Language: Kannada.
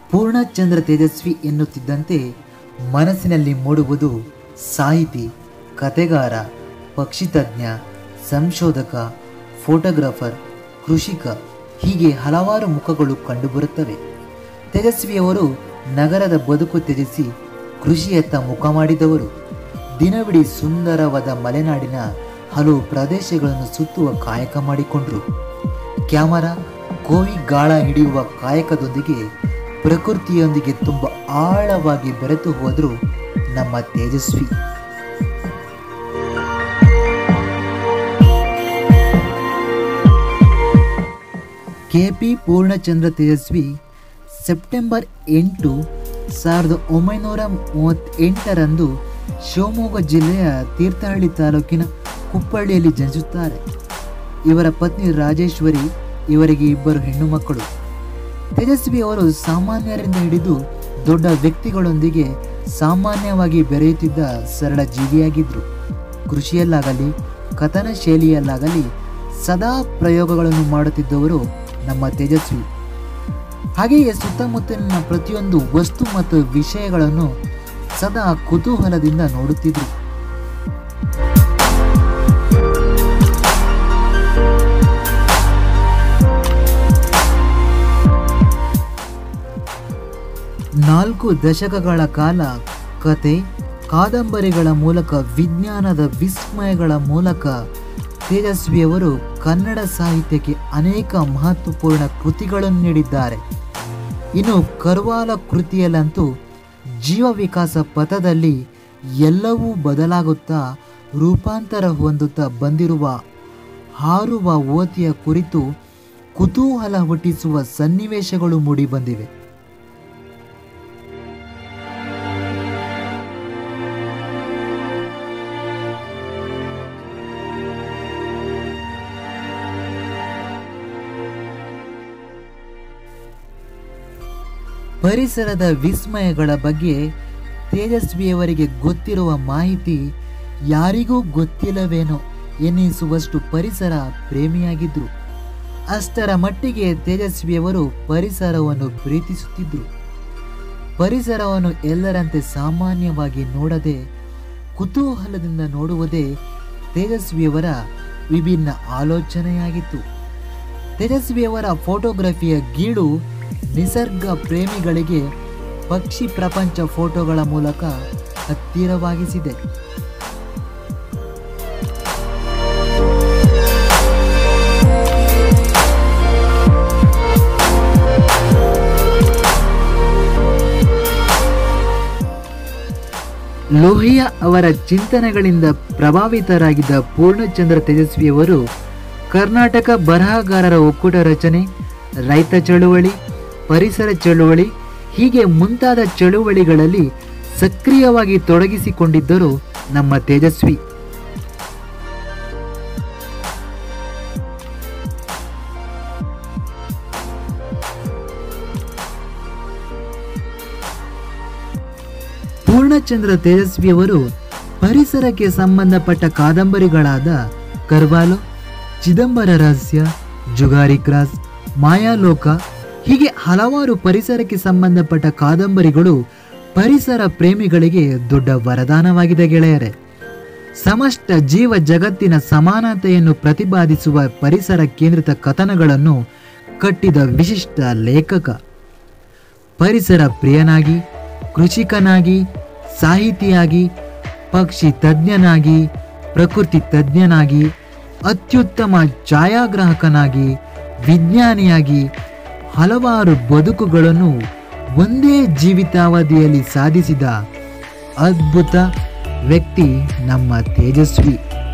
ಪೂರ್ಣಚಂದ್ರ ತೇಜಸ್ವಿ ಎನ್ನುತ್ತಿದ್ದಂತೆ ಮನಸ್ಸಿನಲ್ಲಿ ಮೂಡುವುದು ಸಾಹಿತಿ ಕತೆಗಾರ ಪಕ್ಷಿತಜ್ಞ ಸಂಶೋಧಕ ಫೋಟೋಗ್ರಾಫರ್ ಕೃಷಿಕ ಹೀಗೆ ಹಲವಾರು ಮುಖಗಳು ಕಂಡುಬರುತ್ತವೆ ತೇಜಸ್ವಿಯವರು ನಗರದ ಬದುಕು ತ್ಯಜಿಸಿ ಕೃಷಿಯತ್ತ ಮುಖ ಮಾಡಿದವರು ದಿನವಿಡೀ ಸುಂದರವಾದ ಮಲೆನಾಡಿನ ಹಲವು ಪ್ರದೇಶಗಳನ್ನು ಸುತ್ತುವ ಕಾಯಕ ಮಾಡಿಕೊಂಡರು ಕ್ಯಾಮರಾ ಕೋವಿ ಗಾಳ ಹಿಡಿಯುವ ಕಾಯಕದೊಂದಿಗೆ ಪ್ರಕೃತಿಯೊಂದಿಗೆ ತುಂಬ ಆಳವಾಗಿ ಬೆರೆತು ಹೋದರು ನಮ್ಮ Tejaswi K P Poornachandra Tejaswi September ಎಂಟು ಸಾವಿರದ ಒಂಬೈನೂರ ಮೂವತ್ತೆಂಟರಂದು ಶಿವಮೊಗ್ಗ ಜಿಲ್ಲೆಯ ತೀರ್ಥಹಳ್ಳಿ ತಾಲೂಕಿನ ಕುಪ್ಪಳ್ಳಿಯಲ್ಲಿ ಜನಿಸುತ್ತಾರೆ ಇವರ ಪತ್ನಿ ರಾಜೇಶ್ವರಿ ಇವರಿಗೆ ಇಬ್ಬರು ಹೆಣ್ಣು ಮಕ್ಕಳು ತೇಜಸ್ವಿ ಅವರು ಸಾಮಾನ್ಯರಿಂದ ಹಿಡಿದು ದೊಡ್ಡ ವ್ಯಕ್ತಿಗಳೊಂದಿಗೆ ಸಾಮಾನ್ಯವಾಗಿ ಬೆರೆಯುತ್ತಿದ್ದ ಸರಳ ಜೀವಿಯಾಗಿದ್ದರು ಕೃಷಿಯಲ್ಲಾಗಲಿ ಕಥನ ಶೈಲಿಯಲ್ಲಾಗಲಿ ಸದಾ ಪ್ರಯೋಗಗಳನ್ನು ಮಾಡುತ್ತಿದ್ದವರು ನಮ್ಮ ತೇಜಸ್ವಿ ಹಾಗೆಯೇ ಸುತ್ತಮುತ್ತಲಿನ ಪ್ರತಿಯೊಂದು ವಸ್ತು ಮತ್ತು ವಿಷಯಗಳನ್ನು ಸದಾ ಕುತೂಹಲದಿಂದ ನೋಡುತ್ತಿದ್ದರು ನಾಲ್ಕು ದಶಕಗಳ ಕಾಲ ಕತೆ ಕಾದಂಬರಿಗಳ ಮೂಲಕ ವಿಜ್ಞಾನದ ವಿಸ್ಮಯಗಳ ಮೂಲಕ ತೇಜಸ್ವಿಯವರು ಕನ್ನಡ ಸಾಹಿತ್ಯಕ್ಕೆ ಅನೇಕ ಮಹತ್ವಪೂರ್ಣ ಕೃತಿಗಳನ್ನು ನೀಡಿದ್ದಾರೆ ಇನ್ನು ಕರ್ವಾಲ ಕೃತಿಯಲ್ಲಂತೂ ಜೀವ ವಿಕಾಸ ಪಥದಲ್ಲಿ ಎಲ್ಲವೂ ಬದಲಾಗುತ್ತಾ ರೂಪಾಂತರ ಹೊಂದುತ್ತಾ ಬಂದಿರುವ ಹಾರುವ ಓತಿಯ ಕುರಿತು ಕುತೂಹಲ ಹುಟ್ಟಿಸುವ ಸನ್ನಿವೇಶಗಳು ಮೂಡಿಬಂದಿವೆ ಪರಿಸರದ ವಿಸ್ಮಯಗಳ ಬಗ್ಗೆ ತೇಜಸ್ವಿಯವರಿಗೆ ಗೊತ್ತಿರುವ ಮಾಹಿತಿ ಯಾರಿಗೂ ಗೊತ್ತಿಲ್ಲವೇನೋ ಎನ್ನಿಸುವಷ್ಟು ಪರಿಸರ ಪ್ರೇಮಿಯಾಗಿದ್ದರು ಅಷ್ಟರ ಮಟ್ಟಿಗೆ ತೇಜಸ್ವಿಯವರು ಪರಿಸರವನ್ನು ಪ್ರೀತಿಸುತ್ತಿದ್ದರು ಪರಿಸರವನ್ನು ಎಲ್ಲರಂತೆ ಸಾಮಾನ್ಯವಾಗಿ ನೋಡದೆ ಕುತೂಹಲದಿಂದ ನೋಡುವುದೇ ತೇಜಸ್ವಿಯವರ ವಿಭಿನ್ನ ಆಲೋಚನೆಯಾಗಿತ್ತು ತೇಜಸ್ವಿಯವರ ಫೋಟೋಗ್ರಫಿಯ ಗೀಳು ನಿಸರ್ಗ ಪ್ರೇಮಿಗಳಿಗೆ ಪಕ್ಷಿ ಪ್ರಪಂಚ ಫೋಟೋಗಳ ಮೂಲಕ ಹತ್ತಿರವಾಗಿಸಿದೆ ಲೋಹಿಯಾ ಅವರ ಚಿಂತನೆಗಳಿಂದ ಪ್ರಭಾವಿತರಾಗಿದ್ದ ಪೂರ್ಣಚಂದ್ರ ತೇಜಸ್ವಿಯವರು ಕರ್ನಾಟಕ ಬರಹಗಾರರ ಒಕ್ಕೂಟ ರಚನೆ ರೈತ ಚಳುವಳಿ ಪರಿಸರ ಚಳುವಳಿ ಹೀಗೆ ಮುಂತಾದ ಚಳುವಳಿಗಳಲ್ಲಿ ಸಕ್ರಿಯವಾಗಿ ತೊಡಗಿಸಿಕೊಂಡಿದ್ದರು ನಮ್ಮ ತೇಜಸ್ವಿ ಪೂರ್ಣಚಂದ್ರ ತೇಜಸ್ವಿಯವರು ಪರಿಸರಕ್ಕೆ ಸಂಬಂಧಪಟ್ಟ ಕಾದಂಬರಿಗಳಾದ ಕರ್ವಾಲೋ ಚಿದಂಬರ ರಹಸ್ಯ ಜುಗಾರಿ ಕ್ರಾಸ್ ಮಾಯಾಲೋಕ ಹೀಗೆ ಹಲವಾರು ಪರಿಸರಕ್ಕೆ ಸಂಬಂಧಪಟ್ಟ ಕಾದಂಬರಿಗಳು ಪರಿಸರ ಪ್ರೇಮಿಗಳಿಗೆ ದೊಡ್ಡ ವರದಾನವಾಗಿದೆ ಗೆಳೆಯರೆ ಸಮಷ್ಟ ಜೀವ ಜಗತ್ತಿನ ಸಮಾನತೆಯನ್ನು ಪ್ರತಿಪಾದಿಸುವ ಪರಿಸರ ಕೇಂದ್ರಿತ ಕಥನಗಳನ್ನು ಕಟ್ಟಿದ ವಿಶಿಷ್ಟ ಲೇಖಕ ಪರಿಸರ ಪ್ರಿಯನಾಗಿ ಕೃಷಿಕನಾಗಿ ಸಾಹಿತಿಯಾಗಿ ಪಕ್ಷಿ ತಜ್ಞನಾಗಿ ಪ್ರಕೃತಿ ತಜ್ಞನಾಗಿ ಅತ್ಯುತ್ತಮ ಛಾಯಾಗ್ರಾಹಕನಾಗಿ ವಿಜ್ಞಾನಿಯಾಗಿ ಹಲವಾರು ಬದುಕುಗಳನ್ನು ಒಂದೇ ಜೀವಿತಾವಧಿಯಲ್ಲಿ ಸಾಧಿಸಿದ ಅದ್ಭುತ ವ್ಯಕ್ತಿ ನಮ್ಮ ತೇಜಸ್ವಿ